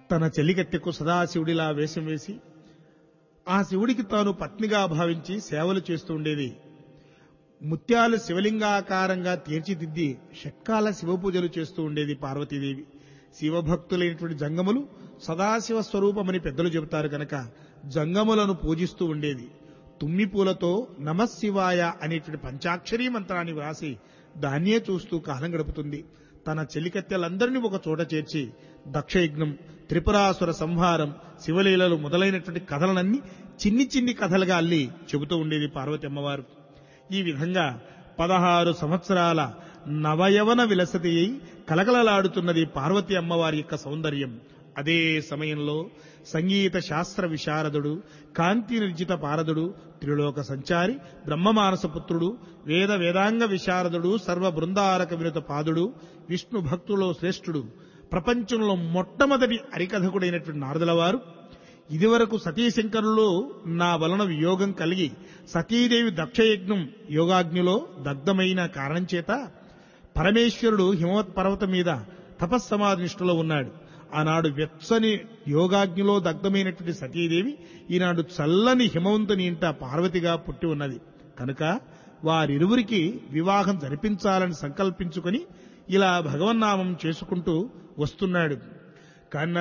తన చెలికత్తెకు సదాశివుడిలా వేషం వేసి ఆ శివుడికి తాను పత్నిగా భావించి సేవలు చేస్తూ ఉండేది ముత్యాలు శివలింగాకారంగా తీర్చిదిద్ది షట్కాల శివపూజలు చేస్తూ ఉండేది పార్వతీదేవి శివభక్తులైనటువంటి జంగములు సదాశివ స్వరూపమని పెద్దలు చెబుతారు కనుక జంగములను పూజిస్తూ ఉండేది తుమ్మి పూలతో నమశివాయ అనేటువంటి పంచాక్షరీ మంత్రాన్ని వ్రాసి దాన్నే చూస్తూ కాలం గడుపుతుంది తన చెలికత్తెలందరినీ ఒక చోట చేర్చి దక్షయజ్ఞం త్రిపురాసుర సంహారం శివలీలలు మొదలైనటువంటి కథలనన్నీ చిన్ని చిన్ని కథలుగా అల్లి చెబుతూ ఉండేది పార్వతి అమ్మవారు ఈ విధంగా పదహారు సంవత్సరాల నవయవన విలసతి అయి కలకలలాడుతున్నది పార్వతి అమ్మవారి యొక్క సౌందర్యం అదే సమయంలో సంగీత శాస్త్ర విశారదుడు కాంతి నిర్జిత పారదుడు త్రిలోక సంచారి బ్రహ్మమానస పుత్రుడు వేద వేదాంగ విశారదుడు సర్వ బృందారక వినుత పాదుడు విష్ణు భక్తులో శ్రేష్ఠుడు ప్రపంచంలో మొట్టమొదటి హరికథకుడైనటువంటి నారదుల వారు ఇదివరకు సతీశంకరులు నా వలన వియోగం కలిగి సతీదేవి దక్షయజ్ఞం యోగాగ్నిలో దగ్ధమైన కారణం చేత పరమేశ్వరుడు హిమవత్ పర్వతం మీద తపస్సమాధి నిష్ఠలో ఉన్నాడు ఆనాడు వెచ్చని యోగాగ్నిలో దగ్ధమైనటువంటి సతీదేవి ఈనాడు చల్లని హిమవంతుని ఇంట పార్వతిగా పుట్టి ఉన్నది కనుక వారిరువురికి వివాహం జరిపించాలని సంకల్పించుకొని ఇలా భగవన్నామం చేసుకుంటూ వస్తున్నాడు కన్న